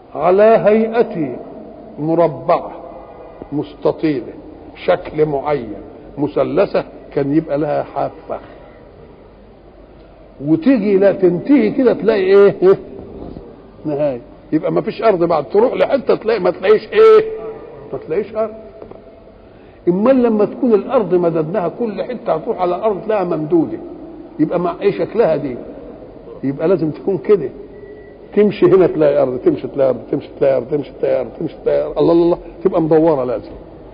على هيئة مربعة مستطيلة شكل معين مثلثة كان يبقى لها حافة وتيجي لا تنتهي كده تلاقي ايه إيه؟ نهاية يبقى ما فيش ارض بعد تروح لحته تلاقي ما تلاقيش ايه ما تلاقيش ارض امال لما تكون الارض مددناها كل حته هتروح على الارض تلاقيها ممدوده يبقى مع ايه شكلها دي يبقى لازم تكون كده تمشي هنا تلاقي ارض تمشي تلاقي ارض تمشي تلاقي ارض تمشي تلاقي ارض تمشي تلاقي ارض الله الله الله تبقى مدوره لازم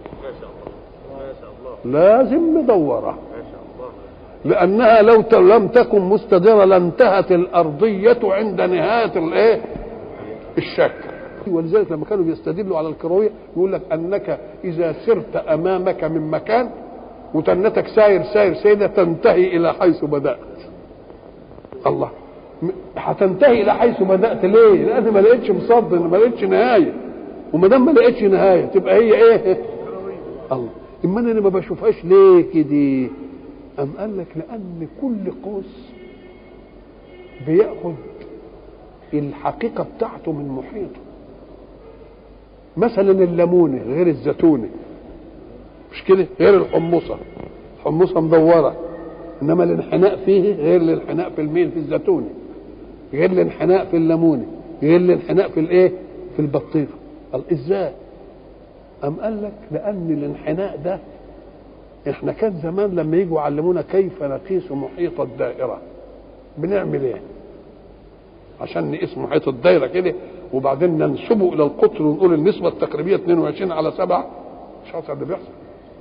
لازم مدوره لانها لو ت- لم تكن مستديره لانتهت الارضيه عند نهايه الايه الشكل ولذلك لما كانوا بيستدلوا على الكرويه يقول لك انك اذا سرت امامك من مكان وتنتك ساير ساير سيدة تنتهي الى حيث بدات الله م- هتنتهي الى حيث بدات ليه؟ لان ما لقيتش مصد ما لقيتش نهايه وما دام ما لقيتش نهايه تبقى هي ايه؟ الله اما انا ما بشوفهاش ليه كده؟ أم قال لك لأن كل قوس بياخد الحقيقة بتاعته من محيطه مثلا الليمونة غير الزيتونة مش كده غير الحمصة الحمصة مدورة إنما الانحناء فيه غير الانحناء في الميل في الزيتونة غير الانحناء في الليمونة غير الانحناء في الايه في البطيخ قال ازاي أم قال لك لأن الانحناء ده احنا كان زمان لما يجوا يعلمونا كيف نقيس محيط الدائرة بنعمل ايه عشان نقيس محيط الدائرة كده وبعدين ننسبه الى القطر ونقول النسبة التقريبية 22 على 7 مش عارف اللي بيحصل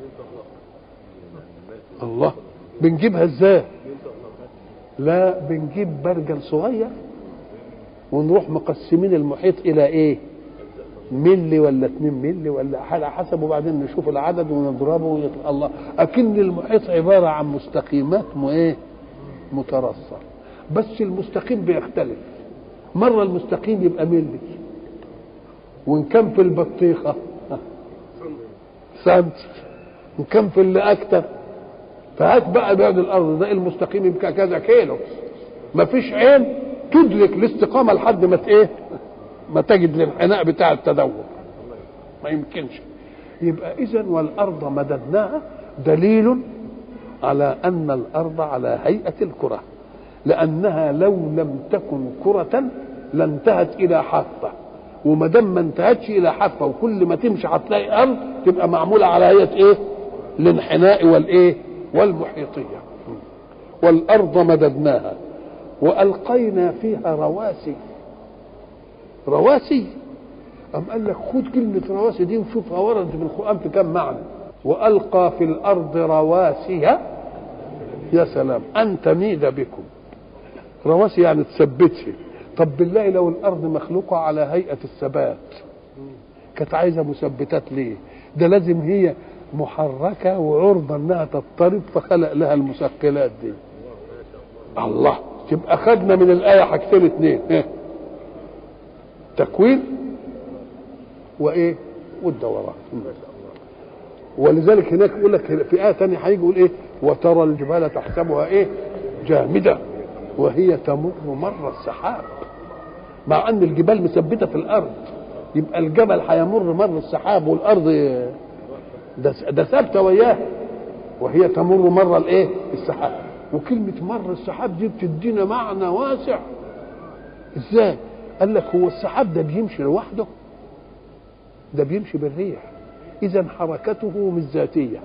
الله بنجيبها ازاي لا بنجيب برجل صغير ونروح مقسمين المحيط الى ايه ملي ولا 2 ملي ولا على حسب وبعدين نشوف العدد ونضربه ويطلع الله اكن المحيط عباره عن مستقيمات مو ايه مترصه بس المستقيم بيختلف مره المستقيم يبقى ملي وان كان في البطيخه سنتي وان كان في اللي اكتر فهات بقى بعد الارض ده المستقيم يبقى كذا كيلو مفيش عين تدرك الاستقامه لحد ما ت- ايه ما تجد الانحناء بتاع التدور ما يمكنش يبقى اذا والارض مددناها دليل على ان الارض على هيئه الكره لانها لو لم تكن كره لانتهت الى حافه وما دام ما انتهتش الى حافه وكل ما تمشي هتلاقي ارض تبقى معموله على هيئه ايه؟ الانحناء والايه؟ والمحيطيه والارض مددناها والقينا فيها رواسي رواسي أم قال لك خد كلمة رواسي دي وشوفها وردت في القرآن في كم معنى وألقى في الأرض رواسي يا سلام أن تميد بكم رواسي يعني تثبتها طب بالله لو الأرض مخلوقة على هيئة الثبات كانت عايزة مثبتات ليه ده لازم هي محركة وعرضة انها تضطرب فخلق لها المثقلات دي الله تبقى خدنا من الآية حاجتين اتنين إيه؟ تكوين وايه والدوران ولذلك هناك يقول لك في آية تانية هيجي يقول ايه وترى الجبال تحسبها ايه جامدة وهي تمر مر السحاب مع ان الجبال مثبتة في الارض يبقى الجبل هيمر مر السحاب والارض ده ده ثابته وياه وهي تمر مر الايه السحاب وكلمة مر السحاب دي بتدينا معنى واسع ازاي قال لك هو السحاب ده بيمشي لوحده ده بيمشي بالريح اذا حركته مش ذاتيه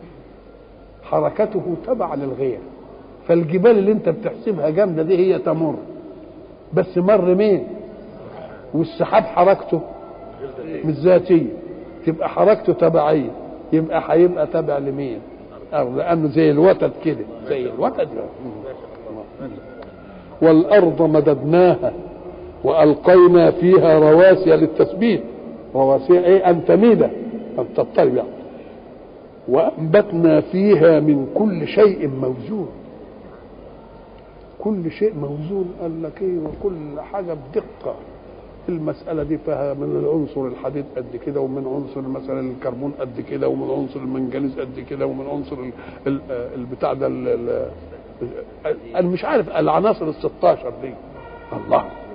حركته تبع للغير فالجبال اللي انت بتحسبها جامده دي هي تمر بس مر مين والسحاب حركته مش ذاتيه تبقى حركته تبعيه يبقى هيبقى تبع لمين أو لانه زي الوتد كده زي الوتد والارض مددناها والقينا فيها رواسي للتثبيت رواسي ايه ان تميد ان تضطرب يعني. وانبتنا فيها من كل شيء موزون كل شيء موزون قال لك ايه وكل حاجه بدقه المساله دي فيها من العنصر الحديد قد كده ومن عنصر مثلا الكربون قد كده ومن عنصر المنجنيز قد كده ومن عنصر ال- ال- البتاع ده ال- ال- انا مش عارف العناصر ال 16 دي الله